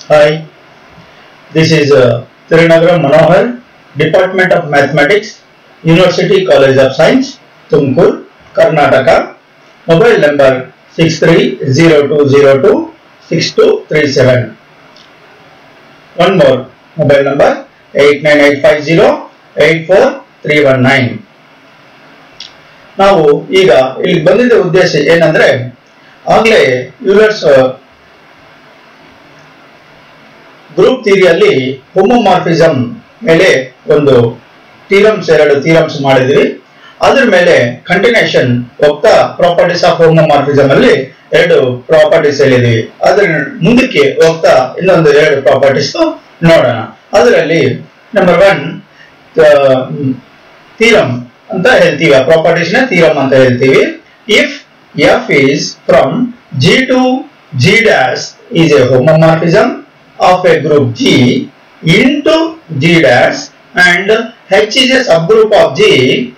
Hi, this is uh, Tirunagaram Manohar, Department of Mathematics, University College of Science, Tumkur, Karnataka. Mobile number 630202 6237. One more mobile number 89850 84319. ನಾವು ಈಗ ಇಲ್ಲಿ ಬಂದಿದ್ದ ಉದ್ದೇಶ ಏನಂದ್ರೆ ಆಗ್ಲೇ ಯೂಲರ್ಸ್ ಗ್ರೂಪ್ ಥಿಯರಿಯಲ್ಲಿ ಹೋಮೋಮಾರ್ಫಿಸಮ್ ಮೇಲೆ ಒಂದು ಥೀರಮ್ಸ್ ಎರಡು ಥೀರಮ್ಸ್ ಮಾಡಿದ್ವಿ ಅದ್ರ ಮೇಲೆ ಕಂಟಿನ್ಯೂಷನ್ ಹೋಗ್ತಾ ಪ್ರಾಪರ್ಟೀಸ್ ಆಫ್ ಹೋಮೋಮಾರ್ಫಿಸಮ್ ಅಲ್ಲಿ ಎರಡು ಪ್ರಾಪರ್ಟೀಸ್ ಹೇಳಿದ್ವಿ ಅದ್ರ ಮುಂದಕ್ಕೆ ಹೋಗ್ತಾ ಇನ್ನೊಂದು ಎರಡು ಪ್ರಾಪರ್ಟೀಸ್ ನೋಡೋಣ ಅದರಲ್ಲಿ ನಂಬರ್ ಒನ್ ಥೀರಮ್ ಅಂತ ಹೇಳ್ತೀವಿ ಆ ಪ್ರಾಪರ್ಟೀಸ್ ನ ಥೀರಮ್ ಅಂತ ಹೇಳ್ತೀವಿ if F is from G to G dash is a homomorphism of a group G into G dash and H is a subgroup of G,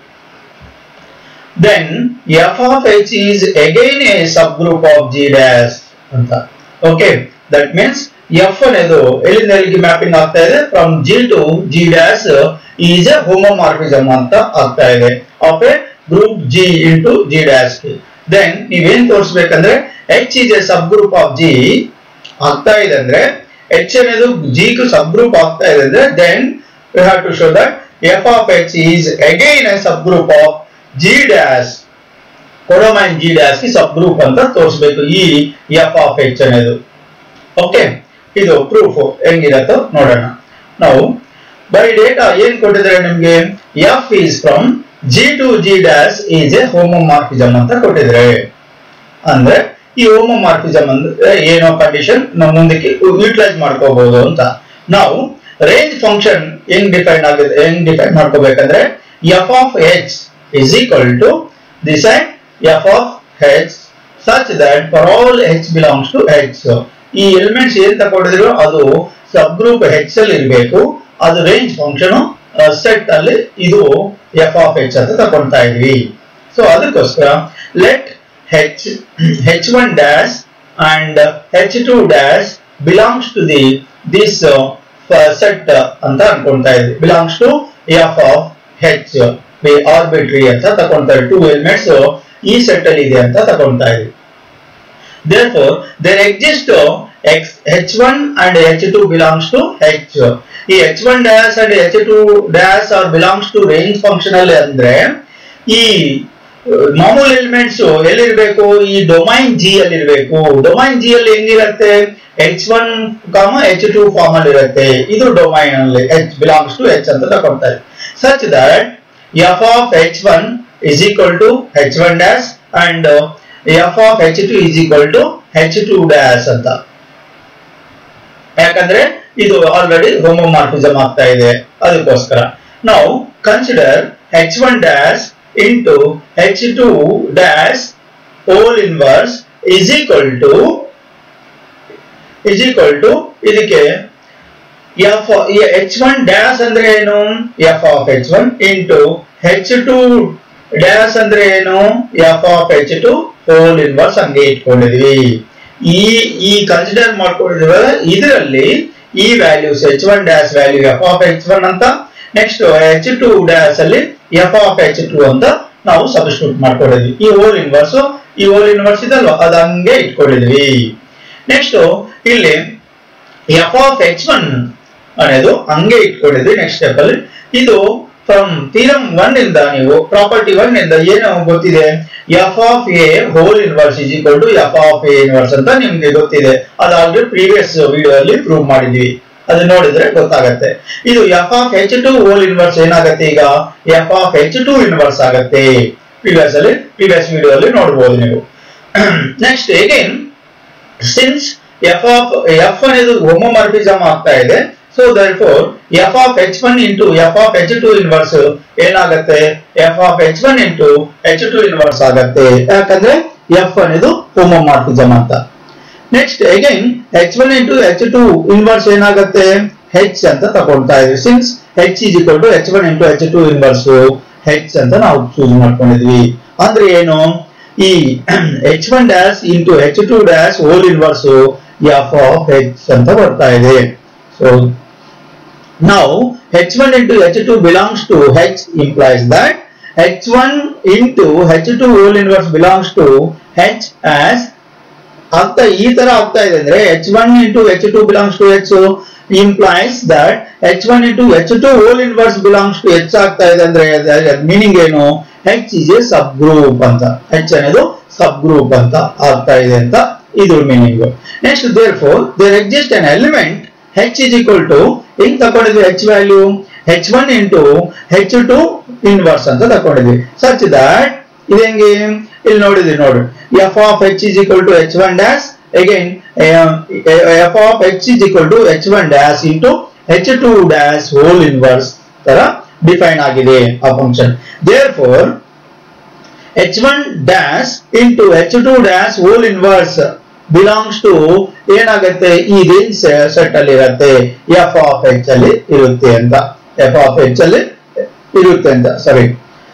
then F of H is again a subgroup of G dash. ಅಂತ okay that means F ಅನ್ನೋದು ಎಲ್ಲಿಂದ ಎಲ್ಲಿಗೆ mapping ಆಗ್ತಾ ಇದೆ from G to G dash is a homomorphism ಅಂತ ಆಗ್ತಾ ಇದೆ of a group G into G dash then ನೀವೇನ್ ತೋರಿಸ್ಬೇಕಂದ್ರೆ H is a subgroup of G ಆಗ್ತಾ ಇದೆ ಅಂದ್ರೆ ಎಚ್ ಅನ್ನೋದು ಜಿ ಗೂ ಸಬ್ ಗ್ರೂಪ್ ಆಗ್ತಾ ಇದೆ ಅಂದ್ರೆ then we have to show that F of H is again a subgroup of G dash codomain G dash ಗೆ ಸಬ್ ಗ್ರೂಪ್ ಅಂತ ತೋರಿಸ್ಬೇಕು ಈ ಎಫ್ ಆಫ್ ಎಚ್ ಅನ್ನೋದು ಓಕೆ ಇದು ಪ್ರೂಫ್ ಹೆಂಗಿರತ್ತೋ ನೋಡೋಣ ನಾವು ಬೈ ಡೇಟಾ ಏನ್ ಕೊಟ್ಟಿದ್ದಾರೆ ನಿಮ್ಗೆ F is from G to G dash is a homomorphism ಅಂತ ಕೊಟ್ಟಿದ್ದಾರೆ ಅಂದ್ರೆ ಈ ಹೋಮೋಮಾರ್ಫಿಸಮ್ ಅಂದ್ರೆ ಏನೋ ಕಂಡೀಷನ್ ನಾವು ಮುಂದಕ್ಕೆ ಯೂಟಿಲೈಸ್ ಮಾಡ್ಕೋಬಹುದು ಅಂತ ನಾವು ರೇಂಜ್ ಫಂಕ್ಷನ್ ಹೆಂಗ್ ಡಿಫೈನ್ ಆಗಿದೆ ಹೆಂಗ್ ಡಿಫೈನ್ ಮಾಡ್ಕೋಬೇಕಂದ್ರೆ F of H is equal to this F of H such that for all H belongs to H ಈ ಎಲಿಮೆಂಟ್ಸ್ ಏನ್ ತಗೊಂಡಿದ್ರು ಅದು ಸಬ್ ಗ್ರೂಪ್ ಹೆಚ್ ಅಲ್ಲಿ ಇರಬೇಕು ಅದು ರೇಂಜ್ ಫಂಕ್ಷನ್ ಸೆಟ್ ಅಲ್ಲಿ ಇದು ಎಫ್ ಆಫ್ ಎಚ್ ಅಂತ ತಗೊಳ್ತಾ ಇದ್ವಿ ಸೊ ಅದಕ್ಕೋಸ್ಕರ let H H1 dash and H2 dash belongs to the this uh, set uh, ಅಂತ ಅನ್ಕೊಂತಾ ಇದ್ವಿ belongs to f of H ಆರ್ಬಿಟ್ರಿ ಅಂತ ತಗೊಂತಾ ಇದ್ವಿ ಟೂ ಎಲಿಮೆಂಟ್ಸ್ ಈ ಸೆಟ್ ಅಲ್ಲಿ ಇದೆ ಅಂತ ತಗೊಂತಾ ಇದ್ವಿ therefore there exist X, H1 and H2 belongs to H ಈ H1 dash and H2 dash are belongs to range function ಅಲ್ಲಿ ಅಂದ್ರೆ ಈ ಮಾಮೂಲಿ ಎಲಿಮೆಂಟ್ಸ್ ಎಲ್ಲಿರ್ಬೇಕು ಈ ಡೊಮೈನ್ ಜಿ ಅಲ್ಲಿ ಇರಬೇಕು ಡೊಮೈನ್ ಜಿ ಅಲ್ಲಿ ಹೆಂಗಿರತ್ತೆ H one comma H two form ಅಲ್ಲಿ ಇರುತ್ತೆ ಇದು ಡೊಮೈನ್ ಅಲ್ಲಿ ಎಚ್ ಬಿಲಾಂಗ್ಸ್ ಟು ಎಚ್ ಅಂತ ತಗೊಂತಾರೆ such that F of H one is equal to H one dash and F of H two is equal to H two dash ಅಂತ ಯಾಕಂದ್ರೆ ಇದು already homomorphism ಆಗ್ತಾ ಇದೆ ಅದಕ್ಕೋಸ್ಕರ ನಾವು consider H one dash into H2 dash whole inverse is equal to is equal to ಇದಕ್ಕೆ F H one dash ಅಂದ್ರೆ ಏನು F of H one into H two dash ಅಂದ್ರೆ ಏನು F of H two whole inverse ಹಂಗೆ ಇಟ್ಕೊಂಡಿದ್ವಿ ಈ ಈ consider ಮಾಡ್ಕೊಂಡಿದ್ವಲ್ಲ ಇದರಲ್ಲಿ ಈ values H one dash value F of H one ಅಂತ ನೆಕ್ಸ್ಟ್ ಎಚ್ ಟು ಡ್ಯಾಶ್ ಅಲ್ಲಿ ಎಫ್ ಆಫ್ ಎಚ್ ಟು ಅಂತ ನಾವು ಸಬ್ಸ್ಟಿಟ್ಯೂಟ್ ಮಾಡ್ಕೊಂಡಿದ್ವಿ ಈ ಹೋಲ್ ಇನ್ವರ್ಸ್ ಈ ಹೋಲ್ ಇನ್ವರ್ಸ್ ಇದಲ್ವಾ ಅದು ಹಂಗೆ ಇಟ್ಕೊಂಡಿದ್ವಿ ನೆಕ್ಸ್ಟ್ ಇಲ್ಲಿ ಎಫ್ ಆಫ್ ಎಚ್ ಒನ್ ಅನ್ನೋದು ಹಂಗೆ ಇಟ್ಕೊಂಡಿದ್ವಿ ನೆಕ್ಸ್ಟ್ ಸ್ಟೆಪ್ ಅಲ್ಲಿ ಇದು ಫ್ರಮ್ ಥೀರಮ್ ಒನ್ ಇಂದ ನೀವು ಪ್ರಾಪರ್ಟಿ ಒನ್ ಇಂದ ಏನು ಗೊತ್ತಿದೆ F of a whole inverse is equal to F of a inverse ಅಂತ ನಿಮ್ಗೆ ಗೊತ್ತಿದೆ ಅದು ಆಲ್ರೆಡಿ ಪ್ರೀವಿಯಸ್ ವಿಡಿಯೋ ಅಲ್ಲಿ ಪ್ರೂವ್ ಮಾಡಿದ್ವಿ ಅದು ನೋಡಿದ್ರೆ ಗೊತ್ತಾಗತ್ತೆ ಇದು F of H two whole inverse ಏನಾಗತ್ತೆ ಈಗ F of H two inverse ಆಗತ್ತೆ ಪ್ರಿವಿಯಸ್ ಅಲ್ಲಿ ಪ್ರಿವಿಯಸ್ ವಿಡಿಯೋ ಅಲ್ಲಿ ನೋಡಬಹುದು ನೀವು next again since F of F అనేది ಹೋಮೋಮಾರ್ಫಿಸಮ್ ಆಗ್ತಾ ಇದೆ so therefore F of H one into F of H two inverse ಏನಾಗತ್ತೆ F of H one into H two inverse ಆಗತ್ತೆ ಯಾಕಂದ್ರೆ ಎಫ್ అనేది ಹೋಮೋಮಾರ್ಫಿಸಮ್ ಅಂತ next again H one into H two inverse ಏನಾಗುತ್ತೆ H ಅಂತ ತಗೊಳ್ತಾ ಇದೀವಿ since H is equal to H one into H two inverse H ಅಂತ ನಾವು ಚೂಸ್ ಮಾಡ್ಕೊಂಡಿದ್ವಿ ಅಂದ್ರೆ ಏನು ಈ H one dash into H two dash whole inverse F of H ಅಂತ ಬರ್ತಾ ಇದೆ so now h1 into h2 belongs to h implies that h1 into h2 whole inverse belongs to h as ಆಗ್ತಾ ಈ ತರ ಆಗ್ತಾ ಇದೆ ಅಂದ್ರೆ H one into H two belongs to H implies that H one into H two whole inverse belongs to H ಆಗ್ತಾ ಇದೆ ಅಂದ್ರೆ meaning ಏನು H is a subgroup ಅಂತ ಹೆಚ್ ಅನ್ನೋದು ಸಬ್ ಗ್ರೂಪ್ ಅಂತ ಆಗ್ತಾ ಇದೆ ಅಂತ ಇದ್ರ meaning next therefore there exist an element H is equal to ಹೆಂಗ್ ತಗೊಂಡಿದ್ವಿ H value H one into H two inverse ಅಂತ ತಗೊಂಡಿದ್ವಿ ಸಚ್ ದಟ್ ಇದು ಹೆಂಗೆ ಇಲ್ಲಿ ನೋಡಿದ್ವಿ ನೋಡು F of H is equal to H one dash again F of H is equal to H one dash into H two dash whole inverse ತರ define ಆಗಿದೆ ಆ function therefore H one dash into H two dash whole inverse belongs to ಏನಾಗುತ್ತೆ ಈ range set ಅಲ್ಲಿ ಇರುತ್ತೆ F of H ಅಲ್ಲಿ ಇರುತ್ತೆ ಅಂತ ಎಫ್ ಆಫ್ ಎಚ್ ಅಲ್ಲಿ ಇರುತ್ತೆ ಅಂತ ಸರಿ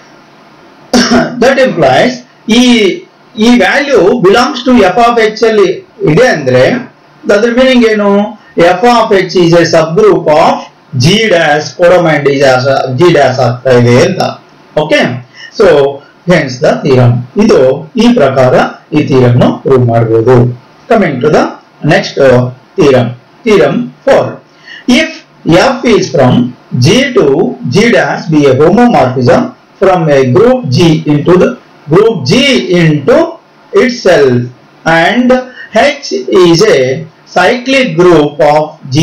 ದಟ್ ಇಂಪ್ಲೈಸ್ ಈ ಈ value belongs to F of H ಅಲ್ಲಿ ಇದೆ ಅಂದ್ರೆ ಅದ್ರ ಮೀನಿಂಗ್ ಏನು F of H is a subgroup of G dash codomain G dash ಆಗ್ತಾ ಇದೆ ಅಂತ okay so hence the theorem ಇದು ಈ ಪ್ರಕಾರ ಈ ಥೀರಮ್ ಪ್ರೂವ್ ಮಾಡಬಹುದು coming to the next theorem theorem four if F is from G to G dash be a homomorphism from a group G into the group G into itself and H is a cyclic group of G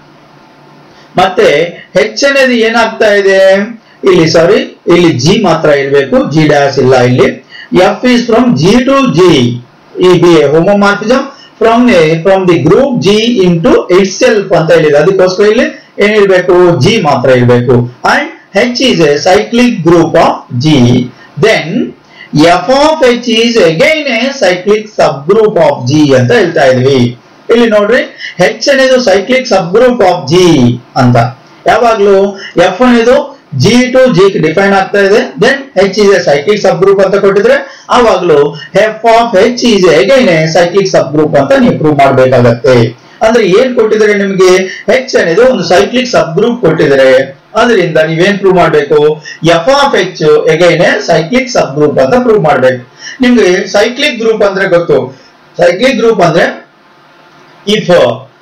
ಮತ್ತೆ H అనేది ಏನಾಗ್ತಾ ಇದೆ ಇಲ್ಲಿ ಸಾರಿ ಇಲ್ಲಿ G ಮಾತ್ರ ಇರಬೇಕು G dash ಇಲ್ಲ ಇಲ್ಲಿ F is from G to G ಈ be homomorphism from from the group G into itself ಅಂತ ಹೇಳಿದೆ ಅದಕ್ಕೋಸ್ಕರ ಇಲ್ಲಿ ಏನಿರ್ಬೇಕು G ಮಾತ್ರ ಇರಬೇಕು and H is a cyclic group of G, then f of H is again a cyclic subgroup of G ಅಂತ ಹೇಳ್ತಾ ಇದ್ವಿ ಇಲ್ಲಿ ನೋಡ್ರಿ H అనేది cyclic subgroup of G ಅಂತ ಯಾವಾಗ್ಲೂ F అనేది G to G ಡಿಫೈನ್ ಆಗ್ತಾ ಇದೆ then H is a cyclic subgroup ಅಂತ ಕೊಟ್ಟಿದ್ರೆ ಆವಾಗ್ಲೂ f of H is again a cyclic subgroup ಅಂತ ನೀವು ಪ್ರೂವ್ ಮಾಡ್ಬೇಕಾಗತ್ತೆ ಅಂದ್ರೆ ಏನ್ ಕೊಟ್ಟಿದ್ದಾರೆ ನಿಮಗೆ H అనేది ಒಂದು ಸೈಕ್ಲಿಕ್ ಸಬ್ ಗ್ರೂಪ್ ಕೊಟ್ಟಿದ್ದಾರೆ ಅದರಿಂದ ನೀವೇನ್ ಪ್ರೂವ್ ಮಾಡಬೇಕು F of H again cyclic subgroup ಅಂತ ಪ್ರೂವ್ ಮಾಡ್ಬೇಕು ನಿಮ್ಗೆ ಸೈಕ್ಲಿಕ್ ಗ್ರೂಪ್ ಅಂದ್ರೆ ಗೊತ್ತು ಸೈಕ್ಲಿಕ್ ಗ್ರೂಪ್ ಅಂದ್ರೆ if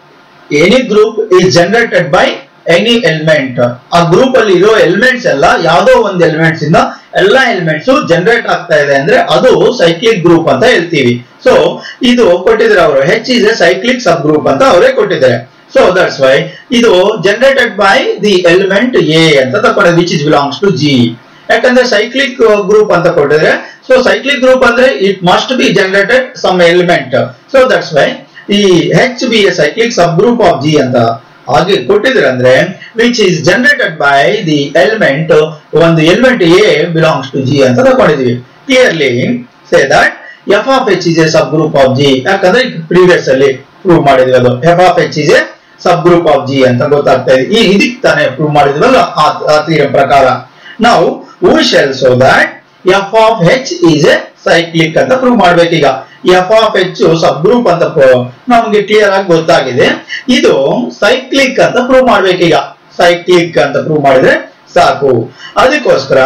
any group is generated by any element ಆ ಗ್ರೂಪ್ ಅಲ್ಲಿ ಇರೋ ಎಲಿಮೆಂಟ್ಸ್ ಎಲ್ಲ ಯಾವ್ದೋ ಒಂದು ಎಲಿಮೆಂಟ್ಸ್ ಇಂದ ಎಲ್ಲಾ ಎಲಿಮೆಂಟ್ಸ್ ಜನರೇಟ್ ಆಗ್ತಾ ಇದೆ ಅಂದ್ರೆ ಅದು ಸೈಕ್ಲಿಕ್ ಗ್ರೂಪ್ ಅಂತ ಹೇಳ್ತೀವಿ ಸೊ ಇದು ಕೊಟ್ಟಿದ್ದಾರೆ ಅವರು H is a cyclic subgroup ಅಂತ ಅವರೇ ಕೊಟ್ಟಿದ್ದಾರೆ ಸೊ ದಟ್ಸ್ ವೈ ಇದು generated by the element a ಅಂತ ತಗೊಂಡಿದೆ which is belongs to G ಯಾಕಂದ್ರೆ ಸೈಕ್ಲಿಕ್ ಗ್ರೂಪ್ ಅಂತ ಕೊಟ್ಟಿದ್ರೆ ಸೊ ಸೈಕ್ಲಿಕ್ ಗ್ರೂಪ್ ಅಂದ್ರೆ it must be generated some element so that's why ಈ H be a cyclic subgroup of G ಅಂತ ಹಾಗೆ ಕೊಟ್ಟಿದ್ರೆ ಅಂದ್ರೆ which is generated by the element ಒಂದು element a belongs to G ಅಂತ ತಗೊಂಡಿದೀವಿ clearly say that F of H is a subgroup of G ಯಾಕಂದ್ರೆ previous ಅಲ್ಲಿ prove ಮಾಡಿದ್ವಿ ಅದು F of H is a subgroup of G ಅಂತ ಗೊತ್ತಾಗ್ತಾ ಇದೆ ಈ ಇದಕ್ಕೆ ತಾನೇ ಪ್ರೂವ್ ಮಾಡಿದ್ವಲ್ಲ ಆ ಥಿಯರಂ ಪ್ರಕಾರ ನಾವು uh shall so that F of H is a cyclic ಅಂತ ಪ್ರೂವ್ ಮಾಡ್ಬೇಕೀಗ F of H subgroup ಅಂತ ನಮ್ಗೆ ಕ್ಲಿಯರ್ ಆಗಿ ಗೊತ್ತಾಗಿದೆ ಇದು ಸೈಕ್ಲಿಕ್ ಅಂತ ಪ್ರೂವ್ ಮಾಡ್ಬೇಕೀಗ ಸೈಕ್ಲಿಕ್ ಅಂತ ಪ್ರೂವ್ ಮಾಡಿದ್ರೆ ಸಾಕು ಅದಕ್ಕೋಸ್ಕರ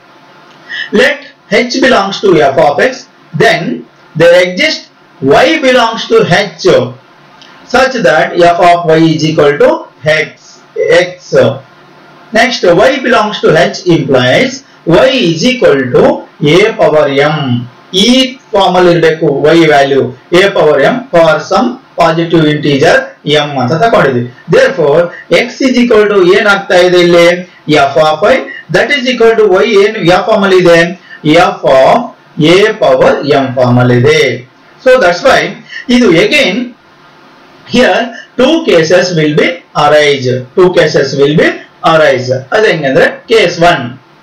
let H belongs to F of x then there exist y belongs to h such that f of y is equal to x x next y belongs to h implies y is equal to a power m ಈ form ಅಲ್ಲಿ ಇರಬೇಕು y value a power m for some positive integer m ಅಂತ ತಗೊಂಡಿದ್ವಿ therefore x is equal to ಏನಾಗ್ತಾ ಇದೆ ಇಲ್ಲಿ F of I that is equal to y ಏನು ಯಾವ ಫಾರ್ಮ್ ಅಲ್ಲಿ ಇದೆ F of a power m form ಅಲ್ಲಿ ಇದೆ So that's why ಇದು again here two cases will be arise. Two cases will be arise. ಅದು ಹೆಂಗಂದ್ರೆ case one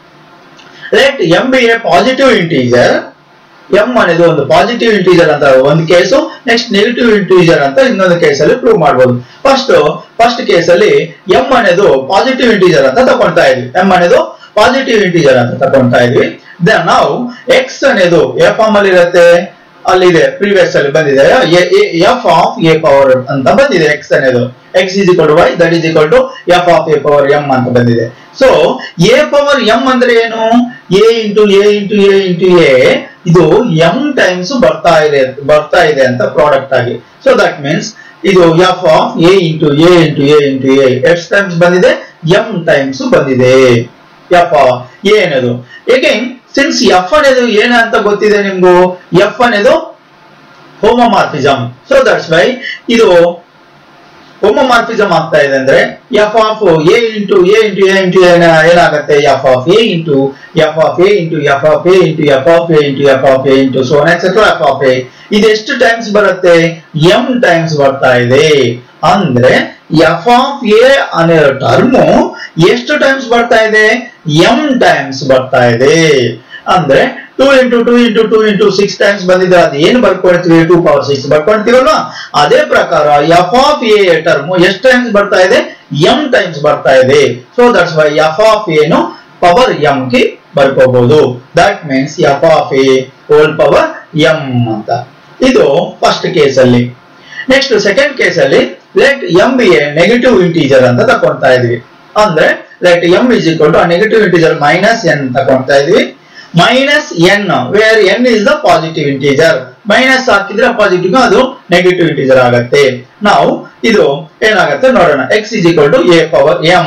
let m be a positive integer m అనేది ಒಂದು positive integer ಅಂತ ಒಂದು case next negative integer ಅಂತ ಇನ್ನೊಂದು ಕೇಸಲ್ಲಿ ಪ್ರೂವ್ ಮಾಡಬಹುದು ಫಸ್ಟ್ ಫಸ್ಟ್ ಕೇಸಲ್ಲಿ ಎಂ అనేది ಪಾಸಿಟಿವ್ ಇಂಟೀಜರ್ ಅಂತ ತಗೊಳ್ತಾ ಇದ್ವಿ ಎಂ అనేది ಪಾಸಿಟಿವ್ ಇಂಟೀಜರ್ ಅಂತ ತಗೊಳ್ತಾ ಇದ್ವಿ ದೆನ್ ನಾವು ಎಕ್ಸ್ అనేది ಎ ಫಾರ್ಮ್ ಅಲ್ಲಿ ಇರುತ್ತೆ ಅಲ್ಲಿದೆ ಪ್ರೀವಿಯಸ್ ಅಲ್ಲಿ ಬಂದಿದೆ ಎಫ್ ಆಫ್ ಎ ಪವರ್ ಅಂತ ಬಂದಿದೆ ಎಕ್ಸ್ ಅನ್ನೋದು x is equal to y that is equal to F of a power m ಅಂತ ಬಂದಿದೆ ಸೊ ಎ ಪವರ್ ಎಂ ಅಂದ್ರೆ ಏನು a into a into a into a ಇದು ಎಂ ಟೈಮ್ಸ್ ಬರ್ತಾ ಇದೆ ಬರ್ತಾ ಇದೆ ಅಂತ ಪ್ರಾಡಕ್ಟ್ ಆಗಿ ಸೊ ದಟ್ ಮೀನ್ಸ್ ಇದು F of A into a into a into a ಎಷ್ಟು ಟೈಮ್ಸ್ ಬಂದಿದೆ ಎಂ ಟೈಮ್ಸ್ ಬಂದಿದೆ ಎಫ್ ಎ ಅನ್ನೋದು ಎಗೈನ್ ಸಿನ್ಸ್ ಎಫ್ ಅನ್ನೋದು ಏನ ಅಂತ ಗೊತ್ತಿದೆ ನಿಮ್ಗೂ ಎಫ್ ಅನ್ನೋದು ಹೋಮೋಮಾರ್ಫಿಸಮ್ ಸೊ ದಟ್ಸ್ ವೈ ಇದು ಹೋಮೋಮಾರ್ಫಿಸಮ್ ಆಗ್ತಾ ಇದೆ ಅಂದ್ರೆ F of A into a into a into ಏನಾಗುತ್ತೆ F of A into F of A into F of A into F of A into F of A into so on etcetera F of a ಇದು ಎಷ್ಟು times ಬರುತ್ತೆ m times ಬರ್ತಾ ಇದೆ ಅಂದ್ರೆ F of a ಅನ್ನೋ term ಎಷ್ಟು times ಬರ್ತಾ ಇದೆ ಎಂ ಟೈಮ್ಸ್ ಬರ್ತಾ ಇದೆ ಅಂದ್ರೆ two into two into two into six times ಬಂದಿದ್ರೆ ಅದು ಏನು ಬರ್ಕೊಳ್ತೀವಿ ಟೂ ಪವರ್ ಸಿಕ್ಸ್ ಬರ್ಕೊಳ್ತೀವಲ್ವಾ ಅದೇ ಪ್ರಕಾರ ಎಫ್ ಆಫ್ ಎ ಟರ್ಮ್ ಎಷ್ಟು ಟೈಮ್ಸ್ ಬರ್ತಾ ಇದೆ ಎಂ ಟೈಮ್ಸ್ ಬರ್ತಾ ಇದೆ so that's why F of ಏನು ಪವರ್ ಎಂ ಗೆ ಬರ್ಕೋಬಹುದು that means F of a whole power m ಅಂತ ಇದು ಫಸ್ಟ್ ಕೇಸ್ ಅಲ್ಲಿ ನೆಕ್ಸ್ಟ್ ಸೆಕೆಂಡ್ ಕೇಸ್ ಅಲ್ಲಿ let m be a negative integer ಅಂತ ತಕೊಂತಾ ಇದ್ವಿ ಅಂದ್ರೆ let M is equal to negative integer minus n ತಕೊಂತಾ ಇದ್ವಿ minus n where n is the positive integer minus ಹಾಕಿದ್ರೆ ಪಾಸಿಟಿವ್ ಅದು ನೆಗೆಟಿವ್ ಇಂಟೀಜರ್ ಆಗುತ್ತೆ ನಾವು ಇದು ಏನಾಗುತ್ತೆ ನೋಡೋಣ x is equal to a power m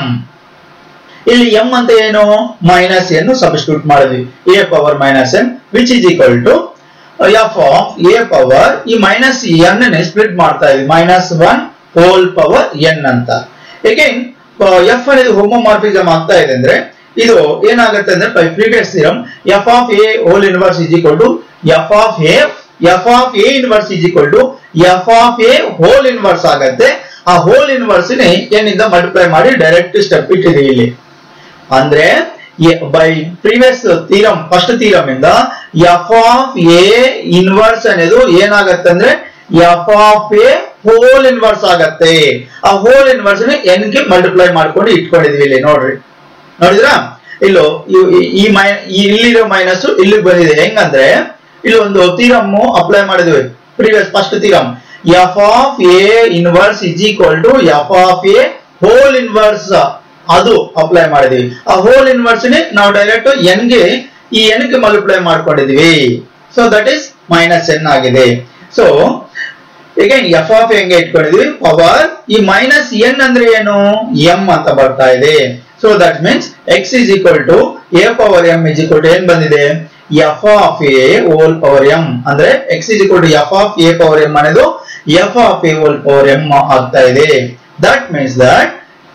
ಇಲ್ಲಿ ಎಂ ಅಂತ ಏನು ಮೈನಸ್ ಎನ್ ಸಬ್ಸ್ಟಿಟ್ಯೂಟ್ ಮಾಡಿದ್ವಿ a power minus n which is equal to F of a power ಈ ಮೈನಸ್ ಎನ್ ಸ್ಪ್ಲಿಟ್ ಮಾಡ್ತಾ ಇದ್ವಿ minus one whole power n ಅಂತ again F అనేది homomorphism ಆಗ್ತಾ ಇದೆ ಅಂದ್ರೆ ಇದು ಏನಾಗುತ್ತೆ ಅಂದ್ರೆ by previous theorem F of a whole inverse is equal to F of a F of a inverse is equal to F of a whole inverse ಆಗತ್ತೆ ಆ ಹೋಲ್ ಇನ್ವರ್ಸ್ ಏನಿಂದ ಮಲ್ಟಿಪ್ಲೈ ಮಾಡಿ ಡೈರೆಕ್ಟ್ ಸ್ಟೆಪ್ ಇಟ್ಟಿದೀವಿ ಇಲ್ಲಿ ಅಂದ್ರೆ by previous theorem first theorem ಇಂದ F of a inverse ಅನ್ನೋದು ಏನಾಗತ್ತೆ ಅಂದ್ರೆ F of a whole inverse ಆಗತ್ತೆ ಆ ಹೋಲ್ ಇನ್ವರ್ಸ್ ಎನ್ ಗೆ ಮಲ್ಟಿಪ್ಲೈ ಮಾಡ್ಕೊಂಡು ಇಟ್ಕೊಂಡಿದ್ವಿ ಇಲ್ಲಿ ನೋಡ್ರಿ ನೋಡಿದ್ರಾ ಇಲ್ಲೋ ಇವ್- ಈ- ಈ ಮೈ ಈ ಇಲ್ಲಿರೋ ಮೈನಸ್ ಇಲ್ಲಿಗೆ ಬಂದಿದೆ ಹೆಂಗಂದ್ರೆ ಇಲ್ಲಿ ಒಂದು ತೀರಮ್ ಅಪ್ಲೈ ಮಾಡಿದ್ವಿ previous first theorem F of a inverse is equal to F of a whole inverse ಅದು ಅಪ್ಲೈ ಮಾಡಿದ್ವಿ ಆ ಹೋಲ್ ಇನ್ವರ್ಸ್ ನಾವು ಡೈರೆಕ್ಟ್ ಎನ್ ಗೆ ಈ ಎನ್ ಗೆ ಮಲ್ಟಿಪ್ಲೈ ಮಾಡ್ಕೊಂಡಿದ್ವಿ so that is minus n ಆಗಿದೆ ಸೊ ಅಗೈನ್ ಎಫ್ ಆಫ್ ಹೆಂಗೆ ಇಟ್ಕೊಂಡಿದ್ವಿ ಪವರ್ ಈ ಮೈನಸ್ ಎನ್ ಅಂದ್ರೆ ಏನು ಎಂ ಅಂತ ಬರ್ತಾ ಇದೆ so that means x is equal to a power m is equal to ಏನ್ ಬಂದಿದೆ F of a whole power m ಅಂದ್ರೆ x is equal to F of a power m ಅನ್ನೋದು F of a whole power m ಆಗ್ತಾ ಇದೆ that means that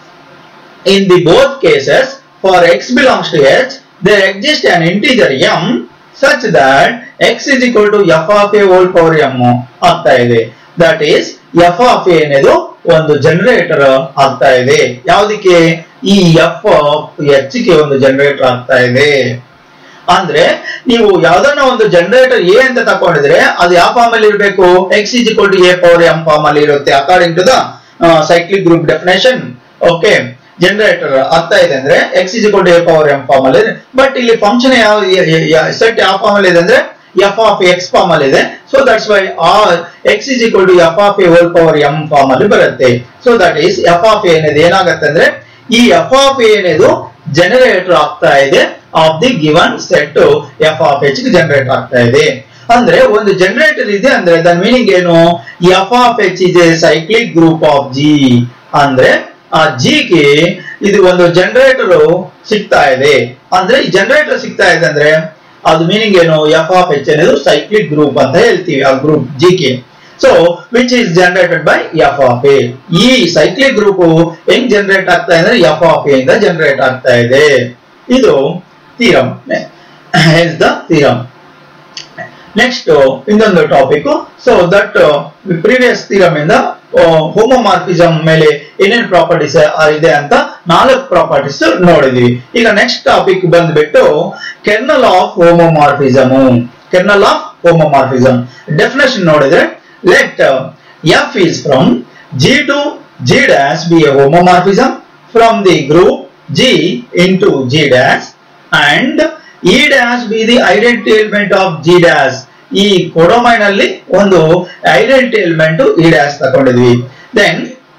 in the both cases for x belongs to h there exists an integer m such that x is equal to f of a whole power m ಆಗ್ತಾ ಇದೆ that is F of A ಅನ್ನೋದು ಒಂದು generator ಆಗ್ತಾ ಇದೆ ಯಾವುದಕ್ಕೆ ಈ F H ಗೆ ಒಂದು ಜನರೇಟರ್ ಆಗ್ತಾ ಇದೆ ಅಂದ್ರೆ ನೀವು ಯಾವ್ದನ್ನ ಒಂದು ಜನರೇಟರ್ ಎ ಅಂತ ತಕೊಂಡಿದ್ರೆ ಅದು ಯಾವ ಫಾರ್ಮ್ ಅಲ್ಲಿ ಇರಬೇಕು x is equal to a power m form ಅಲ್ಲಿ ಇರುತ್ತೆ according to the cyclic group definition okay generator ಆಗ್ತಾ ಇದೆ ಅಂದ್ರೆ x is equal to a power m form ಅಲ್ಲಿ ಬಟ್ ಇಲ್ಲಿ ಫಂಕ್ಷನ್ ಯಾವ ಸೆಟ್ ಯಾವ ಫಾರ್ಮ್ ಅಲ್ಲಿ ಇದೆ ಅಂದ್ರೆ ಎಫ್ ಆಫ್ ಎಕ್ಸ್ ಫಾರ್ಮ್ ಅಲ್ಲಿ ಇದೆ so that's why or x is equal to F of a whole power m form ಅಲ್ಲಿ ಬರುತ್ತೆ so that is F of A ಅನ್ನೋದು ಏನಾಗುತ್ತೆ ಅಂದ್ರೆ ಈ ಎಫ್ ಆಫ್ ಎ ಅನ್ನೋದು ಜನರೇಟರ್ ಆಗ್ತಾ ಇದೆ of the given set F of H generate ಆಗ್ತಾ ಇದೆ ಅಂದ್ರೆ ಒಂದು ಜನರೇಟರ್ ಇದೆ ಅಂದ್ರೆ ದನ್ ಮೀನಿಂಗ್ ಏನು F of H is a cyclic group of G ಅಂದ್ರೆ ಆ ಜಿ ಗೆ ಇದು ಒಂದು ಜನರೇಟರ್ ಸಿಗ್ತಾ ಇದೆ ಅಂದ್ರೆ ಈ ಜನರೇಟರ್ ಸಿಗ್ತಾ ಇದೆ ಅಂದ್ರೆ ಅದು ಮೀನಿಂಗ್ ಏನು ಎಫ್ ಆಫ್ ಎಚ್ ಅನ್ನೋದು ಸೈಕ್ಲಿಕ್ ಗ್ರೂಪ್ ಅಂತ ಹೇಳ್ತೀವಿ ಆ ಗ್ರೂಪ್ ಜಿ ಗೆ so which is generated by F of A ಈ ಸೈಕ್ಲಿಕ್ ಗ್ರೂಪ್ ಹೆಂಗ್ ಜನರೇಟ್ ಆಗ್ತಾ ಇದೆ ಅಂದ್ರೆ ಎಫ್ ಆಫ್ ಎ ಇಂದ ಜನರೇಟ್ ಆಗ್ತಾ ಇದೆ ಇದು theorem has the theorem next ಇನ್ನೊಂದು topic so that previous theorem ಇಂದ ಹೋಮೋಮಾರ್ಫಿಸಮ್ ಮೇಲೆ ಏನೇನು ಪ್ರಾಪರ್ಟೀಸ್ ಇದೆ ಅಂತ ನಾಲ್ಕು ಪ್ರಾಪರ್ಟೀಸ್ ನೋಡಿದೀವಿ ಈಗ ನೆಕ್ಸ್ಟ್ ಟಾಪಿಕ್ ಬಂದ್ಬಿಟ್ಟು kernel of homomorphism kernel of homomorphism definition ನೋಡಿದ್ರೆ let F is from G to G dash be a homomorphism from the group G into G dash and E dash be the identity element of G dash ಈ codomain ಅಲ್ಲಿ ಒಂದು identity element E dash ತಗೊಂಡಿದ್ವಿ then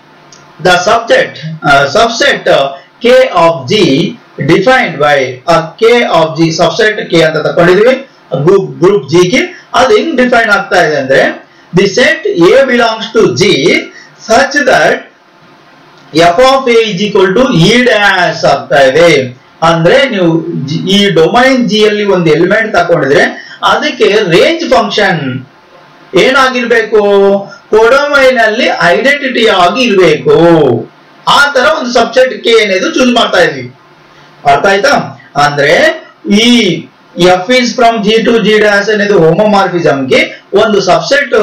the subject subset K of G defined by K of G subset K ಅಂತ ತಕೊಂಡಿದ್ವಿ group group G ಗೆ ಅದು ಹೆಂಗ್ define ಆಗ್ತಾ ಇದೆ ಅಂದ್ರೆ the set A belongs to G such that F of A is equal to E dash ಆಗ್ತಾ ಇದೆ ಅಂದ್ರೆ ನೀವು ಜಿ- ಈ ಡೊಮೈನ್ ಜಿ ಅಲ್ಲಿ ಒಂದು ಎಲಿಮೆಂಟ್ ತಗೊಂಡಿದ್ರೆ ಅದಕ್ಕೆ ರೇಂಜ್ ಫಂಕ್ಷನ್ ಏನಾಗಿರ್ಬೇಕು ಕೊಡೊಮೈನ್ ಅಲ್ಲಿ ಐಡೆಂಟಿಟಿ ಆಗಿ ಇರ್ಬೇಕು ಆ ತರ ಒಂದು ಸಬ್ಜೆಕ್ಟ್ ಕೆ ಏನಿದು ಚೂಸ್ ಮಾಡ್ತಾ ಇದ್ವಿ ಅರ್ಥ ಆಯ್ತಾ ಅಂದ್ರೆ ಈ F is from G to G dash అనేది ಹೋಮೋಮಾರ್ಫಿಸಮ್ ಗೆ ಒಂದು subset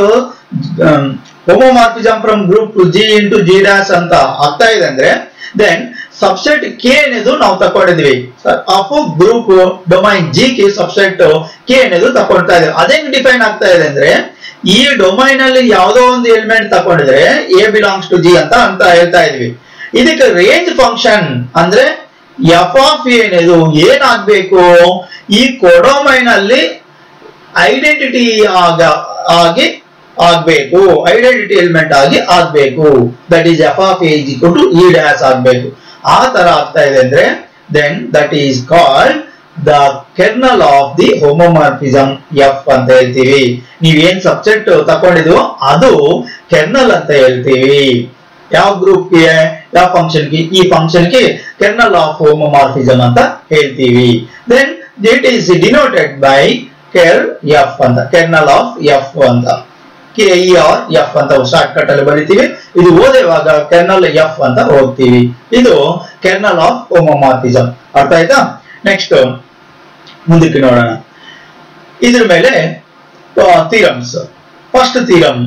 homomorphism from group to G into G dash ಅಂತ ಆಗ್ತಾ ಇದೆ ಅಂದ್ರೆ ದೆನ್ ಸಬ್ಸೆಟ್ ಕೆ అనేది ನಾವು ತಕೊಂಡಿದ್ವಿ ಆಫ್ ಗ್ರೂಪ್ ಡೊಮೈನ್ ಜಿ ಗೆ ಸಬ್ಸೆಟ್ ಕೆ అనేది ತಕೊಳ್ತಾ ಇದೆ ಅದೇಂಗ್ ಡಿಫೈನ್ ಆಗ್ತಾ ಇದೆ ಅಂದ್ರೆ ಈ ಡೊಮೈನ್ ಅಲ್ಲಿ ಯಾವುದೋ ಒಂದು ಎಲಿಮೆಂಟ್ ತಕೊಂಡಿದ್ರೆ ಎ ಬಿಲಾಂಗ್ಸ್ ಟು ಜಿ ಅಂತ ಅಂತ ಹೇಳ್ತಾ ಇದ್ವಿ ಇದಕ್ಕೆ ರೇಂಜ್ ಫಂಕ್ಷನ್ ಅಂದ್ರೆ ಎಫ್ ಆಫ್ ಏನಿದು ಏನಾಗ್ಬೇಕು ಈ ಕೊಡೊಮೈನ್ ಅಲ್ಲಿ ಐಡೆಂಟಿಟಿ ಆಗ ಆಗಿ ಆಗ್ಬೇಕು ಐಡೆಂಟಿಟಿ ಎಲಿಮೆಂಟ್ ಆಗಿ ಆಗ್ಬೇಕು that is F of A to E dash ಆಗ್ಬೇಕು ಆ ತರ ಆಗ್ತಾ ಇದೆ ಅಂದ್ರೆ then that is called the kernel of the homomorphism F ಅಂತ ಹೇಳ್ತೀವಿ ನೀವೇನ್ ಸಬ್ಜೆಕ್ಟ್ ತಕೊಂಡಿದ್ವೋ ಅದು ಕೆರ್ನಲ್ ಅಂತ ಹೇಳ್ತೀವಿ ಯಾವ ಗ್ರೂಪ್ಗೆ ಯಾವ ಫಂಕ್ಷನ್ಗೆ ಈ ಫಂಕ್ಷನ್ಗೆ ಕೆರ್ನಲ್ ಆಫ್ ಹೋಮೋಮಾರ್ಫಿಸಮ್ ಅಂತ ಹೇಳ್ತೀವಿ then it is denoted by ker F ಅಂತ ಕೆರ್ನಲ್ ಆಫ್ ಎಫ್ ಅಂತ ಕೆ ಇ ಆರ್ ಎಫ್ ಅಂತ ಶಾರ್ಟ್ ಕಟ್ ಅಲ್ಲಿ ಬರಿತೀವಿ ಇದು ಓದುವಾಗ ಕೆರ್ನಲ್ ಎಫ್ ಅಂತ ಓದ್ತೀವಿ ಇದು ಕೆರ್ನಲ್ ಆಫ್ ಹೋಮೋಮಾರ್ಫಿಸಮ್ ಅರ್ಥ ಆಯ್ತಾ ನೆಕ್ಸ್ಟ್ ಮುಂದಕ್ಕೆ ನೋಡೋಣ ಇದ್ರ ಮೇಲೆ theorems first theorem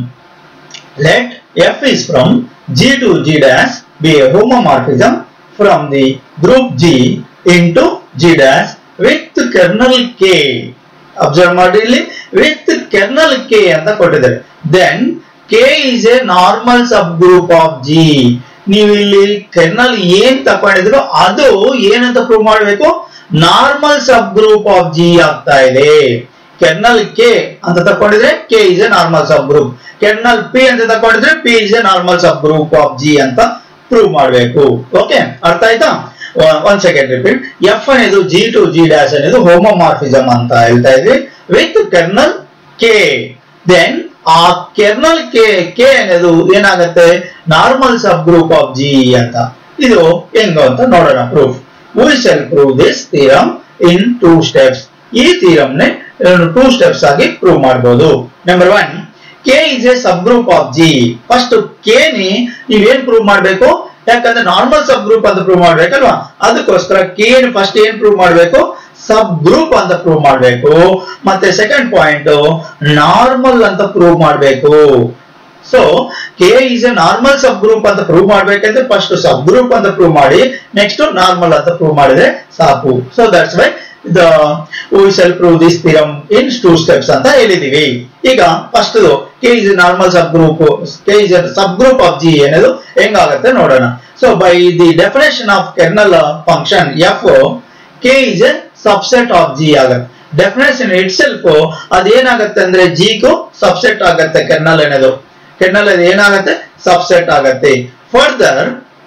let f is from g to g dash be a homomorphism from the group g into g dash with kernel k observe ಮಾಡಿ ಇಲ್ಲಿ ವಿತ್ ಕೆರ್ನಲ್ ಕೆ ಅಂತ ಕೊಟ್ಟಿದ್ದಾರೆ then K is a normal subgroup of G ನೀವು ಇಲ್ಲಿ kernel ಏನ್ ತಕೊಂಡಿದ್ರು ಅದು ಏನಂತ ಪ್ರೂವ್ ಮಾಡಬೇಕು normal subgroup of G ಆಗ್ತಾ ಇದೆ ಕೆರ್ನಲ್ ಕೆ ಅಂತ ತಕೊಂಡಿದ್ರೆ K is a normal subgroup kernel P ಅಂತ ತಕೊಂಡಿದ್ರೆ P is a normal subgroup of G ಅಂತ ಪ್ರೂವ್ ಮಾಡಬೇಕು ಓಕೆ ಅರ್ಥ ಆಯ್ತಾ ಒನ್ ಸೆಕೆಂಡ್ ರಿಪೀಟ್ ಎಫ್ అనేది ಜಿ ಟು ಜಿ ಡ್ಯಾಶ್ అనేది ಹೋಮೋಮಾರ್ಫಿಸಮ್ ಅಂತ ಹೇಳ್ತಾ ಇದ್ವಿ ವಿತ್ ಕೆರ್ನಲ್ ಕೆ ದೆನ್ ಆ ಕೆರ್ನಲ್ ಕೆ ಕೆ అనేది ಏನಾಗುತ್ತೆ normal subgroup of G ಅಂತ ಇದು ಹೆಂಗು ಅಂತ ನೋಡೋಣ proof we shall prove this theorem in two steps ಈ ಥಿಯರಮ್ ನೆ ಟೂ ಸ್ಟೆಪ್ಸ್ ಆಗಿ ಪ್ರೂವ್ ಮಾಡಬಹುದು number one K is a subgroup of G first K ನಿ ನೀವೇನ್ ಪ್ರೂವ್ ಮಾಡಬೇಕು ಯಾಕಂದ್ರೆ ನಾರ್ಮಲ್ ಸಬ್ ಗ್ರೂಪ್ ಅಂತ ಪ್ರೂವ್ ಮಾಡ್ಬೇಕಲ್ವಾ ಅದಕ್ಕೋಸ್ಕರ ಕೆ ಫಸ್ಟ್ ಏನ್ ಪ್ರೂವ್ ಮಾಡಬೇಕು ಸಬ್ ಗ್ರೂಪ್ ಅಂತ ಪ್ರೂವ್ ಮಾಡಬೇಕು ಮತ್ತೆ ಸೆಕೆಂಡ್ ಪಾಯಿಂಟ್ ನಾರ್ಮಲ್ ಅಂತ ಪ್ರೂವ್ ಮಾಡಬೇಕು so K is a normal subgroup ಅಂತ ಪ್ರೂವ್ ಮಾಡ್ಬೇಕಂದ್ರೆ ಫಸ್ಟ್ ಸಬ್ ಗ್ರೂಪ್ ಅಂತ ಪ್ರೂವ್ ಮಾಡಿ ನೆಕ್ಸ್ಟ್ ನಾರ್ಮಲ್ ಅಂತ ಪ್ರೂವ್ ಮಾಡಿದ್ರೆ ಸಾಕು so that's why the we shall prove this theorem in two steps ಅಂತ ಹೇಳಿದೀವಿ ಈಗ first K is normal subgroup K is subgroup of G ಅನ್ನೋದು ಹೆಂಗಾಗುತ್ತೆ ನೋಡೋಣ so by the definition of kernel function F K is a subset of G ಆಗುತ್ತೆ definition itself ಅದೇನಾಗತ್ತೆ ಅಂದ್ರೆ ಜಿಗೂ ಸಬ್ಸೆಟ್ ಆಗತ್ತೆ ಕೆರ್ನಲ್ ಅನ್ನೋದು kernel ಅದು ಏನಾಗತ್ತೆ ಸಬ್ಸೆಟ್ ಆಗತ್ತೆ further